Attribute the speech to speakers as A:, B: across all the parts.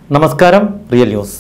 A: നമസ്കാരം real news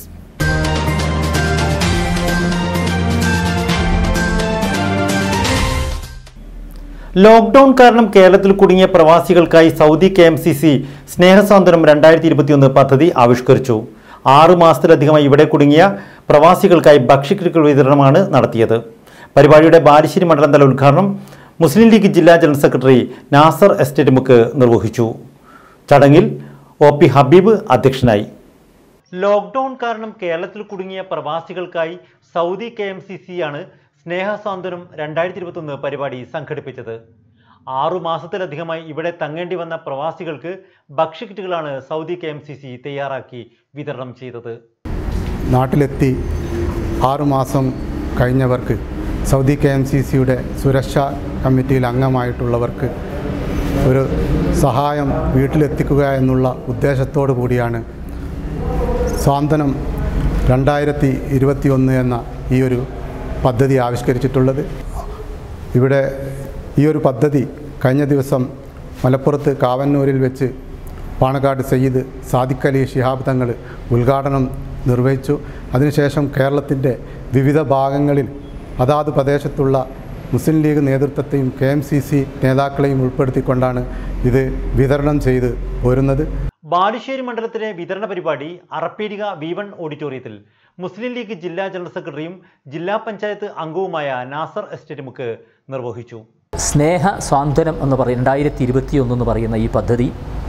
A: lockdown കാരണം കേരളത്തിൽ കുടുങ്ങിയ പ്രവാസികൾക്കായി Saudi K M C C സ്നേഹസാന്ത്വനം രണ്ടായിരത്തി ഇരുപത്തിയൊന്ന് പദ്ധതി ആവിഷ്കരിച്ചു ആറു മാസത്തിലധികമായി ഇവിടെ കുടുങ്ങിയ പ്രവാസികൾക്കായി ഭക്ഷ്യക്കിറ്റുകൾ വിതരണമാണ് നടത്തിയത് പരിപാടിയുടെ ബാലുശ്ശേരി മണ്ഡലം തല ഉദ്ഘാടനം മുസ്ലിം ലീഗ് ജില്ലാ ജനറൽ സെക്രട്ടറി നാസർ എസ്റ്റേറ്റ് മുക്ക് നിർവഹിച്ചു ചടങ്ങിൽ ഒ പി ഹബീബ് അധ്യക്ഷനായി ലോക്ക്ഡൌൺ കാരണം കേരളത്തിൽ കുടുങ്ങിയ പ്രവാസികൾക്കായി Saudi K M C C ആണ് സ്നേഹസാന്ത്വനം രണ്ടായിരത്തി ഇരുപത്തൊന്ന് പരിപാടി സംഘടിപ്പിച്ചത് ആറു മാസത്തിലധികമായി ഇവിടെ തങ്ങേണ്ടി വന്ന പ്രവാസികൾക്ക് ഭക്ഷ്യക്കിറ്റുകളാണ് Saudi K M C C തയ്യാറാക്കി വിതരണം ചെയ്തത്
B: നാട്ടിലെത്തി ആറുമാസം കഴിഞ്ഞവർക്ക് സൗദി കെ എം സി സിയുടെ സുരക്ഷാ കമ്മിറ്റിയിൽ അംഗമായിട്ടുള്ളവർക്ക് ഒരു സഹായം വീട്ടിലെത്തിക്കുക എന്നുള്ള ഉദ്ദേശത്തോടു കൂടിയാണ് സ്വാന്തനം രണ്ടായിരത്തി ഇരുപത്തിയൊന്ന് എന്ന ഈ ഒരു പദ്ധതി ആവിഷ്കരിച്ചിട്ടുള്ളത് ഇവിടെ ഈ ഒരു പദ്ധതി കഴിഞ്ഞ ദിവസം മലപ്പുറത്ത് കാവന്നൂരിൽ വെച്ച് പാണക്കാട് സയ്യിദ് സാദിഖ് അലി ശിഹാബ് തങ്ങൾ ഉദ്ഘാടനം നിർവഹിച്ചു അതിനുശേഷം കേരളത്തിൻ്റെ വിവിധ ഭാഗങ്ങളിൽ അതാത് പ്രദേശത്തുള്ള മുസ്ലിം ലീഗ് നേതൃത്വത്തെയും കെ എം സി സി നേതാക്കളെയും ഉൾപ്പെടുത്തിക്കൊണ്ടാണ് ഇത് വിതരണം ചെയ്ത് പോരുന്നത്
A: ബാലുശ്ശേരി മണ്ഡലത്തിലെ വിതരണ പരിപാടി അറപ്പേരിക വി വൺ ഓഡിറ്റോറിയത്തിൽ മുസ്ലിം ലീഗ് ജില്ലാ ജനറൽ സെക്രട്ടറിയും ജില്ലാ പഞ്ചായത്ത് അംഗവുമായ നാസർ എസ്റ്റേറ്റ് മുക്ക് നിർവഹിച്ചു
C: സ്നേഹ സ്വാന്തനം എന്ന് പറയും രണ്ടായിരത്തി ഇരുപത്തിയൊന്ന് എന്ന് പറയുന്ന ഈ പദ്ധതി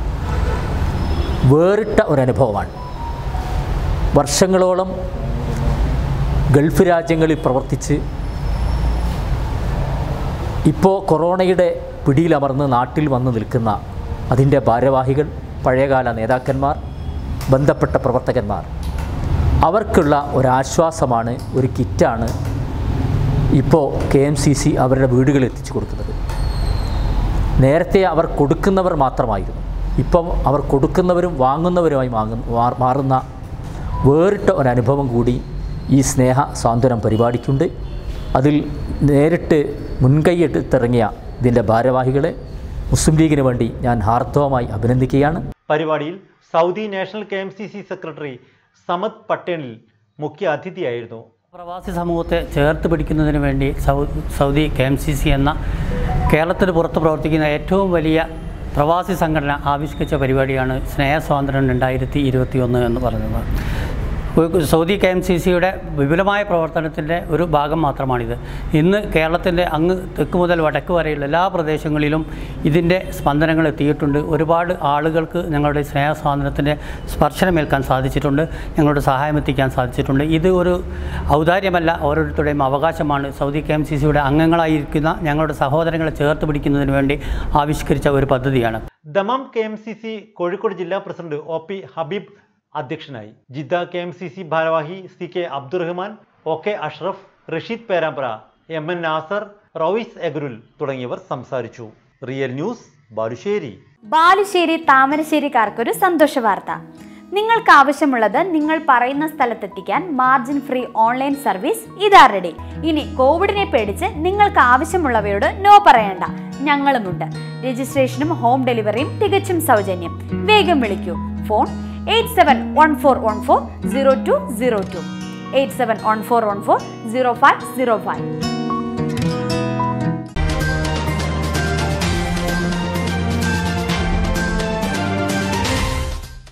C: വേറിട്ട ഒരനുഭവമാണ് വർഷങ്ങളോളം ഗൾഫ് രാജ്യങ്ങളിൽ പ്രവർത്തിച്ച് ഇപ്പോൾ കൊറോണയുടെ പിടിയിലമർന്ന് നാട്ടിൽ വന്ന് നിൽക്കുന്ന അതിൻ്റെ ഭാരവാഹികൾ പഴയകാല നേതാക്കന്മാർ ബന്ധപ്പെട്ട പ്രവർത്തകന്മാർ അവർക്കുള്ള ഒരാശ്വാസമാണ് ഒരു കിറ്റാണ് ഇപ്പോൾ കെ എം സി സി അവരുടെ വീടുകളിൽ എത്തിച്ചു കൊടുക്കുന്നത് നേരത്തെ അവർ കൊടുക്കുന്നവർ മാത്രമായിരുന്നു ഇപ്പം അവർ കൊടുക്കുന്നവരും വാങ്ങുന്നവരുമായി വാങ്ങുന്ന മാ- മാറുന്ന വേറിട്ട ഒരനുഭവം കൂടി ഈ സ്നേഹ സാന്ത്വനം പരിപാടിക്കുണ്ട് അതിൽ നേരിട്ട് മുൻകൈയെടുത്തിറങ്ങിയ ഇതിൻ്റെ ഭാരവാഹികളെ മുസ്ലിം ലീഗിന് വേണ്ടി ഞാൻ ഹാർദവമായി അഭിനന്ദിക്കുകയാണ്
A: പരിപാടിയിൽ Saudi national K M C C secretary Samad പട്ടേണിൽ മുഖ്യ അതിഥിയായിരുന്നു
D: പ്രവാസി സമൂഹത്തെ ചേർത്ത് പിടിക്കുന്നതിന് വേണ്ടി സൗ Saudi K M C C എന്ന കേരളത്തിന് പുറത്ത് പ്രവർത്തിക്കുന്ന ഏറ്റവും വലിയ പ്രവാസി സംഘടന ആവിഷ്കരിച്ച പരിപാടിയാണ് സ്നേഹസ്വാതന്ത്ര്യം രണ്ടായിരത്തി ഇരുപത്തി ഒന്ന് എന്ന് പറയുന്നത് ഒരു സൗദി കെ എം സി സിയുടെ വിപുലമായ പ്രവർത്തനത്തിൻ്റെ ഒരു ഭാഗം മാത്രമാണിത് ഇന്ന് കേരളത്തിൻ്റെ അങ്ങ് തെക്ക് മുതൽ വടക്ക് വരെയുള്ള എല്ലാ പ്രദേശങ്ങളിലും ഇതിൻ്റെ സ്പന്ദനങ്ങൾ എത്തിയിട്ടുണ്ട് ഒരുപാട് ആളുകൾക്ക് ഞങ്ങളുടെ സ്നേഹസ്വാതന്ത്ര്യത്തിൻ്റെ സ്പർശനമേൽക്കാൻ സാധിച്ചിട്ടുണ്ട് ഞങ്ങളുടെ സഹായം എത്തിക്കാൻ സാധിച്ചിട്ടുണ്ട് ഇത് ഒരു ഔദാര്യമല്ല ഓരോരുത്തരുടെയും അവകാശമാണ് സൗദി കെ എം സി സിയുടെ അംഗങ്ങളായിരിക്കുന്ന ഞങ്ങളുടെ സഹോദരങ്ങളെ ചേർത്ത് പിടിക്കുന്നതിന് വേണ്ടി ആവിഷ്കരിച്ച ഒരു പദ്ധതിയാണ്
A: Dammam K M C C Kozhikode ജില്ലാ പ്രസിഡന്റ് ഒ പി ഹബീബ് അധ്യക്ഷനായി Jeddah K M C C ഭാരവാഹി C K Abdurahman O K Ashraf Rasheed Perambra M N Nasar റോയിസ് എഗരുൽ തുടങ്ങിയവർ സംസാരിച്ചു റിയൽ ന്യൂസ് ബാലുശ്ശേരി
E: ബാലുശ്ശേരി താമരശ്ശേരിക്കാർക്കൊരു സന്തോഷ വാർത്ത നിങ്ങൾക്ക് ആവശ്യമുള്ളത് നിങ്ങൾ പറയുന്ന സ്ഥലത്തെത്തിക്കാൻ മാർജിൻ ഫ്രീ ഓൺലൈൻ സർവീസ് ഇതാ റെഡി ഇനി കോവിഡിനെ പേടിച്ച് നിങ്ങൾക്ക് ആവശ്യമുള്ളവയോട് നോ പറയണ്ട ഞങ്ങളുമുണ്ട് രജിസ്ട്രേഷനും ഹോം ഡെലിവറിയും തികച്ചും സൗജന്യം വേഗം വിളിക്കൂ phone eight seven one four one four zero two zero two eight seven one four one four zero five zero five